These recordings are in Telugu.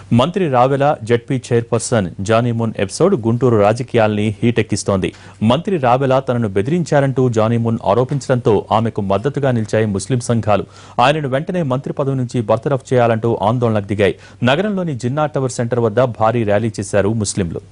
మంత్రి Ravela ZP chairperson Janimoon episode Guntur రాజకీయాల్ని హీటెక్కిస్తోంది మంత్రి రావెల తనను బెదిరించారంటూ జానీమున్ ఆరోపించడంతో ఆమెకు మద్దతుగా నిలిచాయి ముస్లిం సంఘాలు ఆయనను వెంటనే మంత్రి పదవి నుంచి బర్తరఫ్ చేయాలంటూ ఆందోళనకు దిగాయి నగరంలోని జిన్నా టవర్ సెంటర్ వద్ద భారీ ర్యాలీ చేశారు ముస్లింలు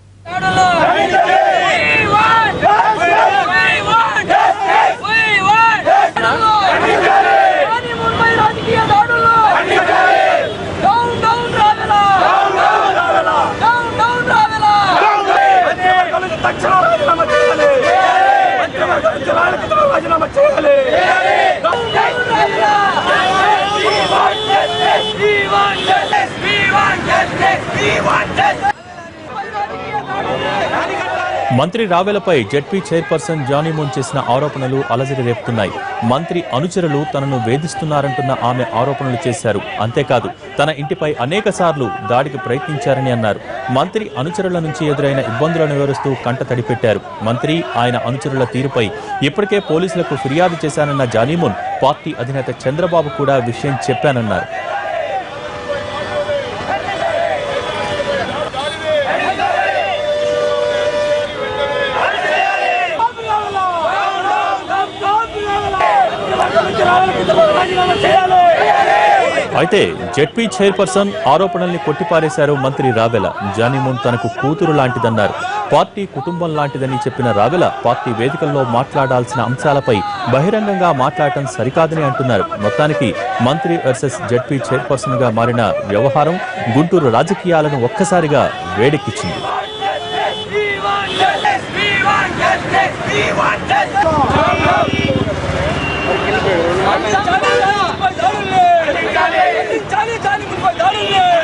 తక్షణ రాజీనామా చేయాలి మంత్రివర్గం నుంచి రాజకీయ రాజీనామా చేయాలి మంత్రి రావెలపై జడ్పీ చైర్పర్సన్ జానీమోన్ చేసిన ఆరోపణలు అలజడి రేపుతున్నాయి మంత్రి అనుచరులు తనను వేధిస్తున్నారంటున్న ఆమె ఆరోపణలు చేశారు అంతేకాదు తన ఇంటిపై అనేక సార్లు దాడికి ప్రయత్నించారని అన్నారు మంత్రి అనుచరుల నుంచి ఎదురైన ఇబ్బందులను వివరిస్తూ కంట తడిపెట్టారు మంత్రి ఆయన అనుచరుల తీరుపై ఇప్పటికే పోలీసులకు ఫిర్యాదు చేశానన్న జానీమోన్ పార్టీ అధినేత చంద్రబాబు కూడా విషయం చెప్పానన్నారు రాజీనామా చేయాలి అయితే జెడ్పీ చైర్పర్సన్ ఆరోపణల్ని కొట్టిపారేశారు మంత్రి రావెల జానీమూన్ తనకు కూతురు లాంటిదన్నారు పార్టీ కుటుంబం లాంటిదని చెప్పిన రావెల పార్టీ వేదికల్లో మాట్లాడాల్సిన అంశాలపై బహిరంగంగా మాట్లాడటం సరికాదని అంటున్నారు మొత్తానికి మంత్రి వర్సెస్ జెడ్పీ చైర్పర్సన్ గా మారిన వ్యవహారం గుంటూరు రాజకీయాలను ఒక్కసారిగా వేడెక్కించింది చాలి చాలి చాలి చాలి చాలి